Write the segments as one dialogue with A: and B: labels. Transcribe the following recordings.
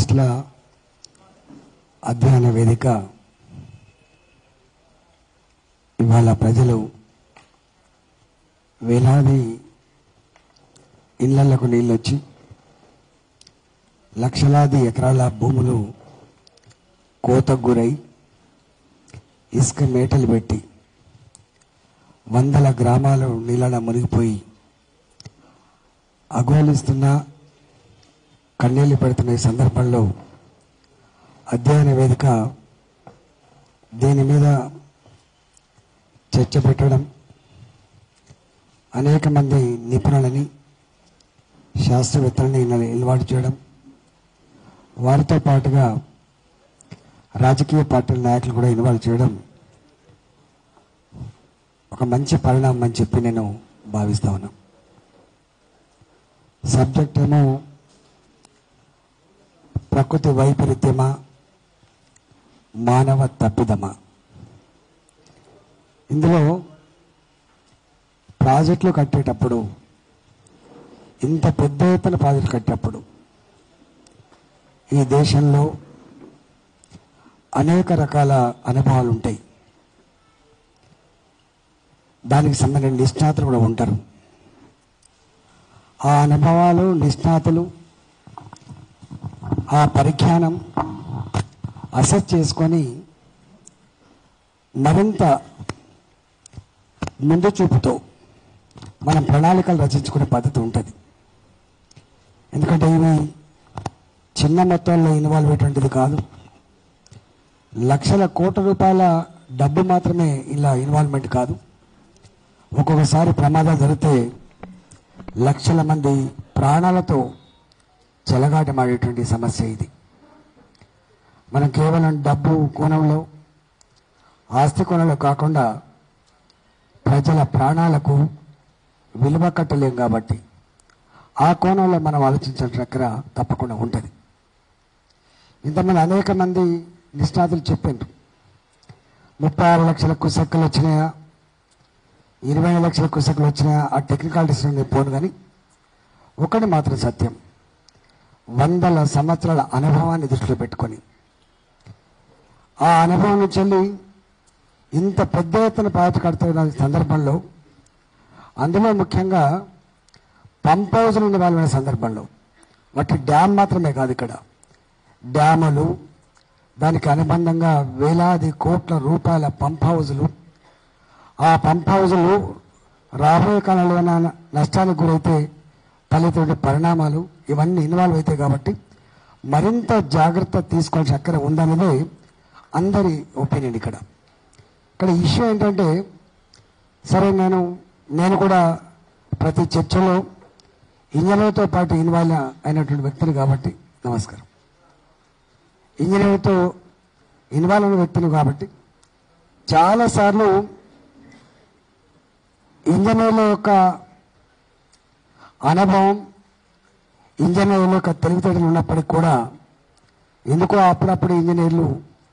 A: ట్రస్ట్ల అధ్యయన వేదిక ఇవాళ ప్రజలు వేలాది ఇళ్లకు నీళ్ళు వచ్చి లక్షలాది ఎకరాల భూములు కోతకు గురై ఇసుక మేటలు పెట్టి వందల గ్రామాలు నీళ్ళన మునిగిపోయి అగోలిస్తున్న కన్నీళ్లు పెడుతున్న ఈ సందర్భంలో అధ్యయన వేదిక దీని మీద చర్చ పెట్టడం అనేక మంది నిపుణులని శాస్త్రవేత్తలని ఇందులో ఇన్వాల్వ్ చేయడం వారితో పాటుగా రాజకీయ పార్టీల నాయకులు కూడా ఇన్వాల్వ్ చేయడం ఒక మంచి పరిణామం అని చెప్పి నేను భావిస్తా ఉన్నా సబ్జెక్ట్ ఏమో ప్రకృతి వైపరీత్యమా మానవ తప్పిదమా ఇందులో ప్రాజెక్టులు కట్టేటప్పుడు ఇంత పెద్ద ఎత్తున ప్రాజెక్టులు కట్టేటప్పుడు ఈ దేశంలో అనేక రకాల అనుభవాలు ఉంటాయి దానికి సంబంధించిన నిష్ణాతులు కూడా ఉంటారు ఆ అనుభవాలు నిష్ణాతులు ఆ పరిజ్ఞానం అసెస్ చేసుకొని మరింత ముందు చూపుతో మనం ప్రణాళికలు రచించుకునే పద్ధతి ఉంటుంది ఎందుకంటే ఇవి చిన్న మొత్తంలో ఇన్వాల్వ్ అయ్యేటువంటిది కాదు లక్షల కోట్ల రూపాయల డబ్బు మాత్రమే ఇలా ఇన్వాల్వ్మెంట్ కాదు ఒక్కొక్కసారి ప్రమాదాలు జరిగితే లక్షల మంది ప్రాణాలతో చెలగాటమాడేటువంటి సమస్య ఇది మనం కేవలం డబ్బు కోణంలో ఆస్తి కోణంలో కాకుండా ప్రజల ప్రాణాలకు విలువ కట్టలేం కాబట్టి ఆ కోణంలో మనం ఆలోచించిన చక్ర తప్పకుండా ఉంటుంది ఇంతమంది అనేక మంది నిష్ణాతులు చెప్పారు ముప్పై ఆరు లక్షల కుసక్కులు వచ్చినాయా ఇరవై లక్షల కుసక్కులు వచ్చినాయా ఆ టెక్నికాలిటీస్ నేను పోను కానీ ఒకటి మాత్రం సత్యం వందల సంవత్సరాల అనుభవాన్ని దృష్టిలో పెట్టుకొని ఆ అనుభవం నుంచి వెళ్ళి ఇంత పెద్ద ఎత్తున ప్రాజెక్టు కడుతున్న సందర్భంలో అందులో ముఖ్యంగా పంప్ హౌస్లు ఇన్వాల్వ్ సందర్భంలో వాటి డ్యామ్ మాత్రమే కాదు ఇక్కడ డ్యాములు దానికి అనుబంధంగా వేలాది కోట్ల రూపాయల పంప్ హౌజులు ఆ పంప్ హౌజులు రాబోయే కాలంలో ఏమైనా నష్టానికి గురైతే తలెత్తే పరిణామాలు ఇవన్నీ ఇన్వాల్వ్ అవుతాయి కాబట్టి మరింత జాగ్రత్త తీసుకోవాల్సిన అక్కర ఉందనేదే అందరి ఒపీనియన్ ఇక్కడ ఇక్కడ ఇష్యూ ఏంటంటే సరే నేను నేను కూడా ప్రతి చర్చలో ఇంజనీర్తో పాటు ఇన్వాల్వ్ అయినటువంటి వ్యక్తిని కాబట్టి నమస్కారం ఇంజనీర్తో ఇన్వాల్వ్ అయిన వ్యక్తిని కాబట్టి చాలాసార్లు ఇంజనీర్ల యొక్క అనుభవం ఇంజనీర్ల యొక్క తెలివితేటలు ఉన్నప్పటికీ కూడా ఎందుకో అప్పుడప్పుడు ఇంజనీర్లు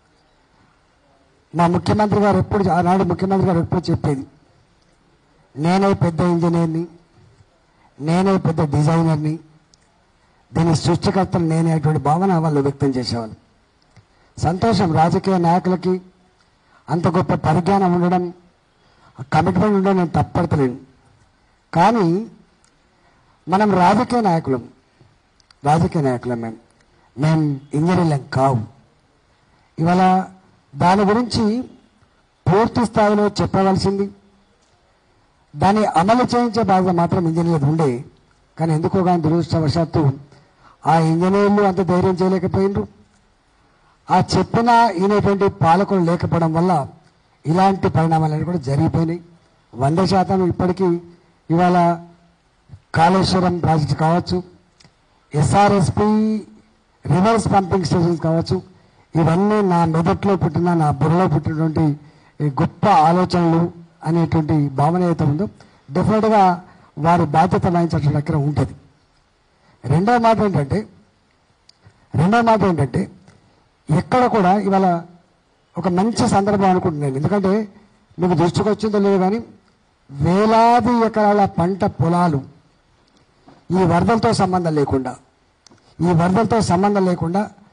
A: మా ముఖ్యమంత్రి గారు ఎప్పుడు ఆనాడు ముఖ్యమంత్రి గారు ఎప్పుడు చెప్పేది నేనే పెద్ద ఇంజనీర్ని నేనే పెద్ద డిజైనర్ని దీని సృష్టికర్తలు నేనే అటువంటి భావన వాళ్ళు వ్యక్తం చేసేవాళ్ళు సంతోషం రాజకీయ నాయకులకి అంత గొప్ప పరిజ్ఞానం ఉండడం కమిట్మెంట్ ఉండడం నేను తప్పడతలేను కానీ మనం రాజకీయ నాయకులం రాజకీయ నాయకులం మేము మేము ఇంజనీర్లం కావు ఇవాళ దాని గురించి పూర్తి స్థాయిలో చెప్పవలసింది దాన్ని అమలు చేయించే బాధ్యత మాత్రం ఇంజనీర్లు ఉండే కానీ ఎందుకో కానీ దురదృష్టవశాత్తు ఆ ఇంజనీర్లు అంత ధైర్యం చేయలేకపోయినరు ఆ చెప్పిన ఈయనటువంటి పాలకులు లేకపోవడం వల్ల ఇలాంటి పరిణామాలన్నీ కూడా జరిగిపోయినాయి వంద శాతం ఇప్పటికీ ఇవాళ కాళేశ్వరం ప్రాజెక్ట్ కావచ్చు ఎస్ఆర్ఎస్పి రివర్స్ పంపింగ్ స్టేషన్స్ కావచ్చు ఇవన్నీ నా మెదట్లో పుట్టిన నా బుర్రలో పుట్టినటువంటి ఈ గొప్ప ఆలోచనలు అనేటువంటి భావన ఏదైతే ఉందో డెఫినెట్గా వారి బాధ్యత వహించాల్సిన దగ్గర ఉంటుంది రెండవ మాట ఏంటంటే రెండవ మాట ఏంటంటే ఎక్కడ కూడా ఇవాళ ఒక మంచి సందర్భం అనుకుంటున్నాను ఎందుకంటే మీకు దృష్టికి వచ్చిందో లేదో కానీ వేలాది ఎకరాల పంట పొలాలు ఈ వరదలతో సంబంధం లేకుండా ఈ వరదలతో సంబంధం లేకుండా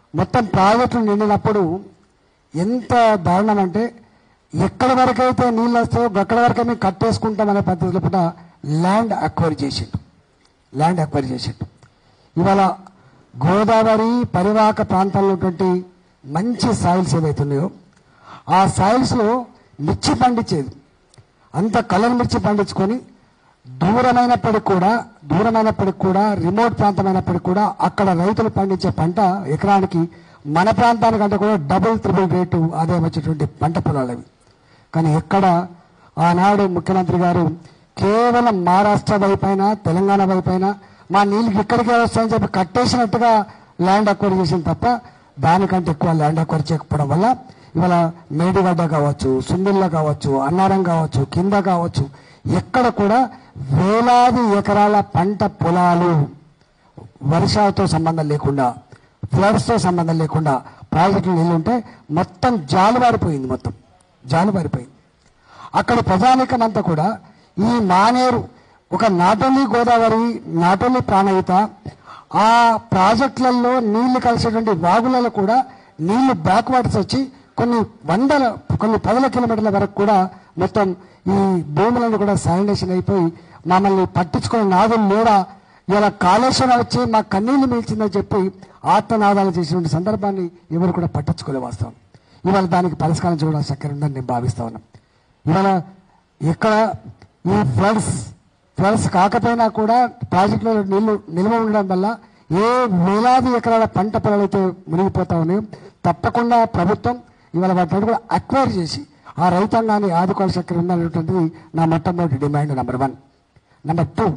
A: మొత్తం ప్రాజెక్టులు నిండినప్పుడు ఎంత దారుణం అంటే ఎక్కడి వరకైతే నీళ్ళు వస్తాయో అక్కడి వరకే మేము కట్టేసుకుంటామనే పద్ధతిలో కూడా ల్యాండ్ అక్వైర్ చేసిండు ల్యాండ్ అక్వైర్ చేసిండు ఇవాళ గోదావరి పరివాహక ప్రాంతాల్లో ఉన్నటువంటి మంచి సాయిల్స్ ఏవైతున్నాయో ఆ సాయిల్స్లో మిర్చి పండించేది అంత కలర్ మిర్చి పండించుకొని దూరమైనప్పటికి కూడా దూరమైనప్పటికి కూడా రిమోట్ ప్రాంతమైనప్పటికి కూడా అక్కడ రైతులు పండించే పంట ఎకరానికి మన ప్రాంతానికంటే కూడా డబుల్ త్రిబుల్ రేటు ఆదాయం వచ్చేటువంటి పంట పొలాలు అవి కానీ ఎక్కడ ఆనాడు ముఖ్యమంత్రి గారు కేవలం మహారాష్ట్ర వైపైన తెలంగాణ వైపైన మా నీళ్ళు ఇక్కడికే వస్తాయని చెప్పి కట్టేసినట్టుగా ల్యాండ్ అక్వైర్ చేసింది తప్ప దానికంటే ఎక్కువ ల్యాండ్ అక్వైర్ చేయకపోవడం వల్ల ఇవాళ మేడిగడ్డ కావచ్చు సుందిల్ల కావచ్చు అన్నారం కావచ్చు కింద కావచ్చు ఎక్కడ కూడా వేలాది ఎకరాల పంట పొలాలు వర్షాలతో సంబంధం లేకుండా ఫ్లడ్స్తో సంబంధం లేకుండా ప్రాజెక్టులు నీళ్ళుంటే మొత్తం జాలువారిపోయింది మొత్తం జాలువారిపోయింది అక్కడ ప్రజానికం అంతా కూడా ఈ మానేరు ఒక నాటోన్లీ గోదావరి నాటోన్లీ ప్రాణహిత ఆ ప్రాజెక్టులలో నీళ్లు కలిసేటువంటి వాగులలో కూడా నీళ్లు బ్యాక్ వాటర్స్ వచ్చి కొన్ని వందల కొన్ని పదుల కిలోమీటర్ల వరకు కూడా మొత్తం ఈ భూములను కూడా శానిటేషన్ అయిపోయి మమ్మల్ని పట్టించుకునే నాదులు కూడా ఇలా కాళేశ్వరం వచ్చి మా కన్నీళ్లు మిల్చిందని చెప్పి ఆత్మనాదాలు చేసినటువంటి సందర్భాన్ని ఎవరు కూడా పట్టించుకోలే వాస్తవం ఇవాళ దానికి పరిష్కారం చూడడం చక్కర ఉందని నేను భావిస్తా ఉన్నాను ఇవాళ ఇక్కడ ఈ ఫ్లడ్స్ ఫ్లడ్స్ కాకపోయినా కూడా ప్రాజెక్టులో నీళ్లు నిల్వ ఉండడం వల్ల ఏ వేలాది ఎకరాల పంట పొలాలు అయితే మునిగిపోతా ఉన్నాయో తప్పకుండా ప్రభుత్వం ఇవాళ వాటిని కూడా అక్వైర్ చేసి ఆ రైతాంగాన్ని ఆదుకోవాల్సి చక్కర ఉందనేటువంటిది నా మొట్టమొదటి demand number one number two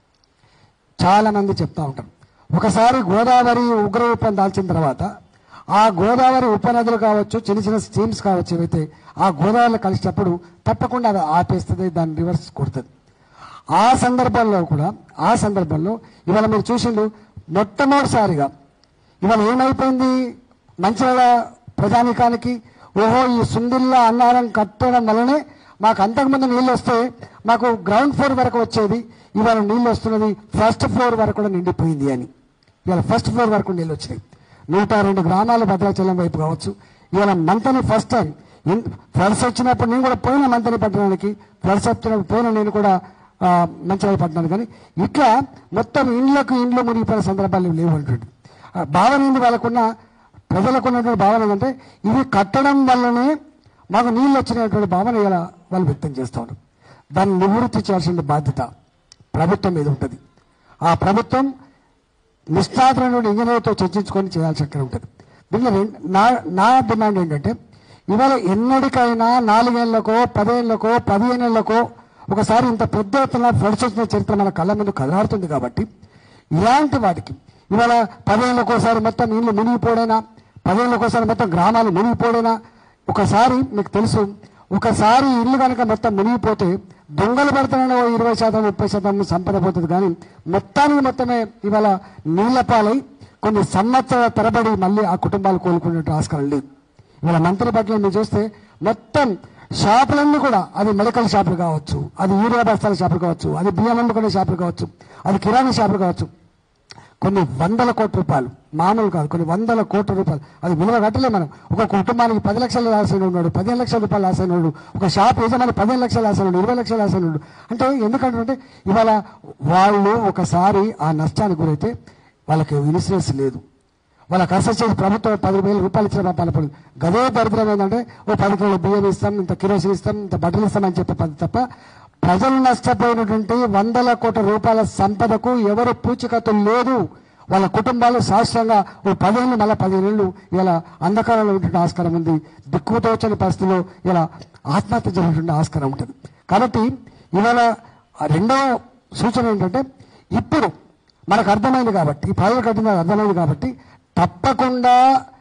A: చాలా మంది చెప్తా ఉంటారు ఒకసారి గోదావరి ఉగ్రరూపం దాల్చిన తర్వాత ఆ గోదావరి ఉపనదులు కావచ్చు చిన్న చిన్న స్ట్రీమ్స్ కావచ్చు ఏవైతే ఆ గోదావరిలో కలిసినప్పుడు తప్పకుండా అది ఆపేస్తుంది దాన్ని రివర్స్ కొడుతుంది ఆ సందర్భంలో కూడా ఆ సందర్భంలో ఇవాళ మీరు చూసిండు మొట్టమొదటిసారిగా ఇవాళ ఏమైపోయింది మంచిర్యాల ప్రజానికానికి ఓహో ఈ సుందిల్లా అన్నారం కట్టడం వల్లనే మాకు అంతకుముందు నీళ్ళు వస్తే మాకు గ్రౌండ్ ఫ్లోర్ వరకు వచ్చేది ఇవాళ నీళ్ళు వస్తున్నది ఫస్ట్ ఫ్లోర్ వరకు కూడా నిండిపోయింది అని ఇవాళ ఫస్ట్ ఫ్లోర్ వరకు నీళ్ళు వచ్చినాయి నూట రెండు గ్రామాలు భద్రాచలం వైపు కావచ్చు ఇవాళ మంతని ఫస్ట్ టైం ఫ్లడ్స్ వచ్చినప్పుడు నేను కూడా పోయిన మంతని పట్టణానికి ఫ్లడ్స్ వచ్చినప్పుడు పోయిన నేను కూడా ఆ, మంచిర్యాల పట్టణానికి కానీ ఇట్లా మొత్తం ఇండ్లకు ఇండ్లు మునిగిపోయిన సందర్భాలు లేవు అంటుంది ఆ భావన ఏంది వాళ్ళకున్న ప్రజలకు ఉన్నటువంటి భావన ఏంటంటే ఇవి కట్టడం వల్లనే మాకు నీళ్ళు వచ్చినటువంటి భావన ఇలా వాళ్ళు వ్యక్తం చేస్తూ ఉంటారు దాన్ని నివృత్తి చేయాల్సిన బాధ్యత ప్రభుత్వం మీద ఉంటుంది ఆ ప్రభుత్వం నిష్ణాతులైన ఇంజనీర్తో చర్చించుకొని చేయాల్సి అక్కడ ఉంటుంది దీనిలో రెం- నా నా డిమాండ్ ఏంటంటే ఇవాళ ఎన్నటికైనా నాలుగేళ్లకో పదేళ్లకో పదిహేనేళ్లకో ఒకసారి ఇంత పెద్ద ఎత్తున ఫ్లడ్స్ వచ్చిన చరిత్ర మన కళ్ళ ముందు కదలాడుతుంది కాబట్టి ఇలాంటి వాటికి ఇవాళ పదేళ్ళకోసారి మొత్తం ఇల్లు మునిగిపోడైనా పదేళ్ళకోసారి మొత్తం గ్రామాలు మునిగిపోడైనా ఒకసారి మీకు తెలుసు ఒకసారి ఇల్లు కనుక మొత్తం మునిగిపోతే దొంగలు పడుతున్న ఓ ఇరవై శాతం ముప్పై శాతం సంపద పోతుంది కానీ మొత్తానికి మొత్తమే ఇవాళ నీళ్ల పాలై కొన్ని సంవత్సరాల తరబడి మళ్ళీ ఆ కుటుంబాలు కోలుకునే ఆస్కారం లేదు ఇవాళ మంత్రి బట్టలు మీరు చూస్తే మొత్తం షాపులన్నీ కూడా అది మెడికల్ షాపులు కావచ్చు అది యూరియా బస్తాల షాపులు కావచ్చు అది బియ్యం అమ్ముకునే షాపులు కావచ్చు అది కిరాణా షాపులు కావచ్చు కొన్ని వందల కోట్ల రూపాయలు మామూలు కాదు కొన్ని వందల కోట్ల రూపాయలు అది విలువ కట్టలే మనం ఒక కుటుంబానికి పది లక్షలు రాసిన ఉన్నాడు పదిహేను లక్షల రూపాయలు రాసిన ఉన్నాడు ఒక షాప్ యజమాని పదిహేను లక్షలు రాసిన ఉన్నాడు ఇరవై లక్షలు రాసిన ఉన్నాడు అంటే ఎందుకంటే ఇవాళ వాళ్ళు ఒకసారి ఆ నష్టానికి గురైతే వాళ్ళకి ఇన్సూరెన్స్ లేదు వాళ్ళ ఖర్చు వచ్చేది ప్రభుత్వం పది వేల రూపాయలు ఇచ్చిన పాపలు గదే దరిద్రం ఏంటంటే ఓ పది కిలోల బియ్యం ఇస్తాం ఇంత కిరోసిన్ ఇస్తాం ఇంత బట్టలు ఇస్తాం అని చెప్పే పద్ధతి తప్ప ప్రజలు నష్టపోయినటువంటి వందల కోట్ల రూపాయల సంపదకు ఎవరు పూచికత్తు లేదు వాళ్ళ కుటుంబాలు శాశ్వతంగా ఓ పదిహేను మళ్ళీ పదిహేను ఏళ్ళు ఇలా అంధకారంలో ఉంటుండే ఆస్కారం ఉంది దిక్కుతోచని పరిస్థితిలో ఇలా ఆత్మహత్య జరిగినటువంటి ఆస్కారం ఉంటుంది కాబట్టి ఇవాళ ఆ రెండవ సూచన ఏంటంటే ఇప్పుడు మనకు అర్థమైంది కాబట్టి ఈ ప్రాజెక్ట్ కట్టిన అర్థమైంది కాబట్టి తప్పకుండా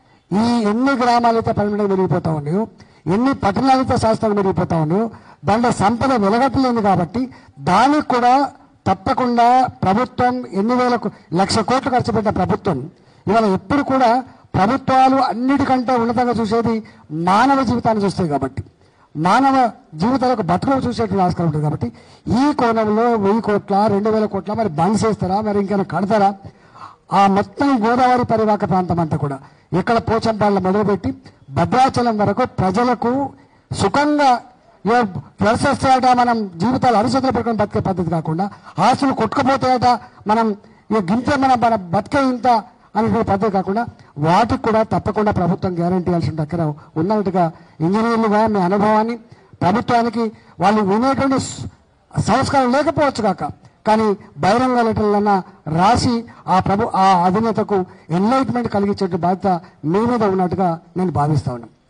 A: ఈ ఎన్ని గ్రామాలైతే పర్మనెంట్ మెరిగిపోతా ఉన్నాయో ఎన్ని పట్టణాలైతే శాస్త్రంగా మెరిగిపోతా ఉన్నాయో దాంట్లో సంపద వెలగట్టలేదు కాబట్టి దానికి కూడా తప్పకుండా ప్రభుత్వం ఎన్ని వేలకు లక్ష కోట్లు ఖర్చు పెట్టిన ప్రభుత్వం ఇవాళ ఎప్పుడు కూడా ప్రభుత్వాలు అన్నిటికంటే ఉన్నతంగా చూసేది మానవ జీవితాన్ని చూస్తాయి కాబట్టి మానవ జీవితాలకు బతుకులు చూసేటువంటి ఆస్కారం ఉంటుంది కాబట్టి ఈ కోణంలో వెయ్యి కోట్ల రెండు వేల కోట్ల మరి బంద్ చేస్తారా మరి ఇంకేమైనా కడతారా ఆ మొత్తం గోదావరి పరివాహక ప్రాంతం అంతా కూడా ఇక్కడ పోచంపాళ్ళ మొదలుపెట్టి భద్రాచలం వరకు ప్రజలకు సుఖంగా ఏ వ్యవస్థాయట మనం జీవితాలు అరిచేతులు పెట్టుకుని బతికే పద్ధతి కాకుండా ఆస్తులు కొట్టుకుపోతాయట మనం ఇక గింతే మన మన బతికే ఇంత అనుకునే పద్ధతి కాకుండా వాటికి కూడా తప్పకుండా ప్రభుత్వం గ్యారంటీ ఇవ్వాల్సిన దగ్గర ఉన్నట్టుగా ఇంజనీర్లుగా మీ అనుభవాన్ని ప్రభుత్వానికి వాళ్ళు వినేటువంటి స్- సంస్కారం లేకపోవచ్చు కాక కానీ బహిరంగ లెటర్లన్నా రాసి ఆ ప్రభు ఆ అధినేతకు ఎన్లైట్మెంట్ కలిగించే బాధ్యత మీ మీద ఉన్నట్టుగా నేను భావిస్తా ఉన్నాను